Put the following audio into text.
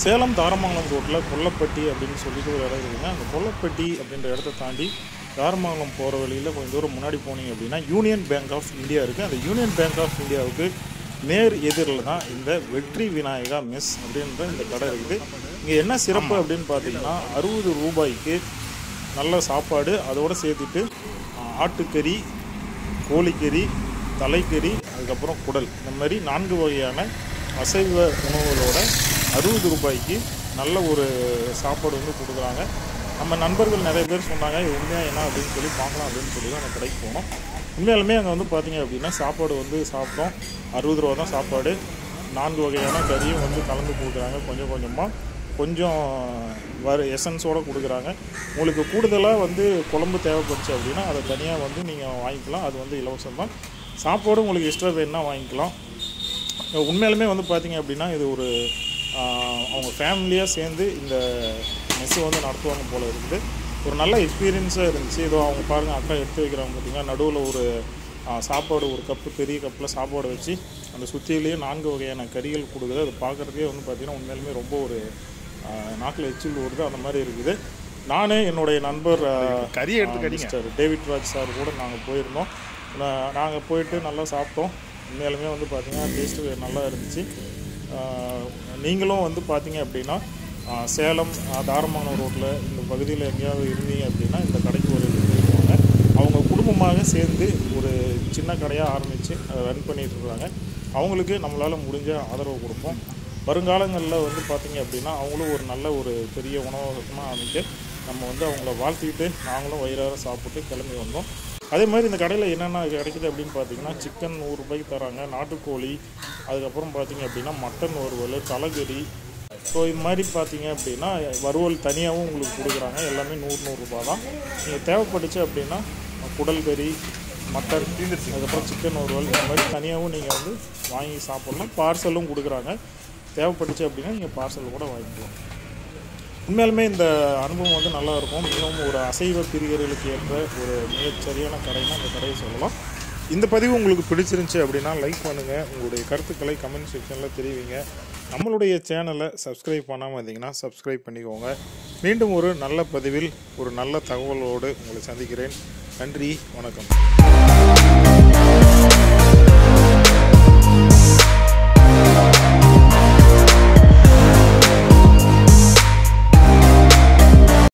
சேலம் தாரமங்கலம் ரோட்டில் கொல்லப்பட்டி அப்படின்னு சொல்லிட்டு ஒரு இடம் இருக்குங்க அந்த கொல்லப்பட்டி அப்படின்ற இடத்த தாண்டி தாரமங்கலம் போகிற வழியில் கொஞ்சம் தூரம் முன்னாடி போனீங்க அப்படின்னா யூனியன் பேங்க் ஆஃப் இந்தியா இருக்குது அந்த யூனியன் பேங்க் ஆஃப் இந்தியாவுக்கு நேர் எதிரில் தான் இந்த வெற்றி விநாயகா மெஸ் அப்படின்ற இந்த கடை இருக்குது இங்கே என்ன சிறப்பு அப்படின்னு பார்த்தீங்கன்னா அறுபது ரூபாய்க்கு நல்ல சாப்பாடு அதோடு சேர்த்துட்டு ஆ, ஆட்டுக்கறி கோழிக்கறி தலைக்கறி அதுக்கப்புறம் குடல் இந்த மாதிரி நான்கு வகையான அசைவ உணவுகளோட அறுபது ரூபாய்க்கு நல்ல ஒரு சாப்பாடு வந்து கொடுக்குறாங்க நம்ம நண்பர்கள் நிறைய பேர் சொன்னாங்க இது உண்மையாக என்ன அப்படின்னு சொல்லி பார்க்கலாம் அப்படின்னு சொல்லி தான் அந்த கடைக்கு போனோம் உண்மையாலுமே அங்கே வந்து பார்த்தீங்க அப்படின்னா சாப்பாடு வந்து சாப்பிட்டோம் அறுபது ரூபா தான் சாப்பாடு நான்கு வகையான கறியும் வந்து கலந்து கொடுக்குறாங்க கொஞ்சம் கொஞ்சமாக கொஞ்சம் வர எசன்ஸோடு கொடுக்குறாங்க உங்களுக்கு கூடுதலாக வந்து குழம்பு தேவைப்பட்டுச்சு அப்படின்னா அதை தனியாக வந்து நீங்கள் வாங்கிக்கலாம் அது வந்து இலவசம் தான் சாப்பாடு உங்களுக்கு எக்ஸ்ட்ரா வேணும்னா வாங்கிக்கலாம் உண்மையாலுமே வந்து பார்த்தீங்க அப்படின்னா இது ஒரு ஆஹ், அவங்க ஃபேமிலியாக சேர்ந்து இந்த மெஸ்ஸை வந்து நடத்துவாங்க போல இருக்குது ஒரு நல்ல எக்ஸ்பீரியன்ஸாக இருந்துச்சு ஏதோ அவங்க பாருங்கள் அக்கா எடுத்து வைக்கிறாங்க பார்த்தீங்கன்னா நடுவில் ஒரு ஆஹ், சாப்பாடு ஒரு கப்பு பெரிய கப்பில் சாப்பாடு வச்சு அந்த சுற்றிலேயே நான்கு வகையான கறிகள் கொடுக்குது அது பார்க்குறதுக்கே வந்து பார்த்திங்கன்னா உண்மையாலுமே ரொம்ப ஒரு நாக்கில் எச்சில் ஊறுது அந்த மாதிரி இருக்குது நானே என்னுடைய நண்பர் ஆஹ், கறியை எடுத்து கடிங்க. மிஸ்டர் டேவிட் ராஜ் சார் கூட நாங்கள் போயிருந்தோம் நாங்கள் போயிட்டு நல்லா சாப்பிட்டோம் உண்மையாலுமே வந்து பார்த்திங்கன்னா டேஸ்ட்டு நல்லா இருந்துச்சு ஆஹ் நீங்களும் வந்து பார்த்தீங்க அப்படின்னா ஆஹ் சேலம் ஆஹ் தாரமங்கலம் ரோட்டில் இந்த பகுதியில் எங்கேயாவது இருந்தீங்க அப்படின்னா இந்த கடைக்கு ஒரு visit போங்க அவங்க குடும்பமாக சேர்ந்து ஒரு சின்ன கடையாக ஆரம்பித்து ரன் பண்ணிட்டு இருக்காங்க அவங்களுக்கு நம்மளால் முடிஞ்ச ஆதரவு கொடுப்போம் வருங்காலங்களில் வந்து பார்த்தீங்க அப்படின்னா அவங்களும் ஒரு நல்ல ஒரு பெரிய உணவகமாக அமைக்க நம்ம வந்து அவங்கள வாழ்த்திட்டு நாங்களும் வயிறார சாப்பிட்டு கிளம்பி வந்தோம் அதே மாதிரி இந்த கடையில் என்னென்ன கிடைக்குது அப்படின்னு பார்த்தீங்கன்னா சிக்கன் நூறு ரூபாய்க்கு தராங்க நாட்டுக்கோழி அதுக்கப்புறம் பார்த்தீங்க அப்படின்னா மட்டன் வறுவல் தலைக்கறி ஸோ இது மாதிரி பார்த்தீங்க அப்படின்னா வறுவல் தனியாகவும் உங்களுக்கு கொடுக்குறாங்க எல்லாமே நூறு நூறுரூபா தான் நீங்கள் தேவைப்பட்டுச்சு அப்படின்னா குடல் கறி மட்டன் அதுக்கப்புறம் சிக்கன் வறுவல் இந்த மாதிரி தனியாகவும் நீங்கள் வந்து வாங்கி சாப்பிட்லாம் பார்சலும் கொடுக்குறாங்க தேவைப்பட்டுச்சு அப்படின்னா நீங்கள் பார்சல் கூட வாங்கிக்கலாம் உண்மையாலுமே இந்த அனுபவம் வந்து நல்லா இருக்கும் மிகவும் ஒரு அசைவ பிரிகர்களுக்கு ஏற்ற ஒரு மிகச்சரியான கடைனா இந்த கடையை சொல்லலாம் இந்த பதிவு உங்களுக்கு பிடிச்சிருந்துச்சு அப்படின்னா லைக் பண்ணுங்கள் உங்களுடைய கருத்துக்களை கமெண்ட் செக்ஷனில் தெரிவிங்க நம்மளுடைய சேனலை சப்ஸ்கிரைப் பண்ணாமல் இருந்தீங்கன்னா சப்ஸ்கிரைப் பண்ணிக்கோங்க மீண்டும் ஒரு நல்ல பதிவில் ஒரு நல்ல தகவலோடு உங்களை சந்திக்கிறேன் நன்றி வணக்கம்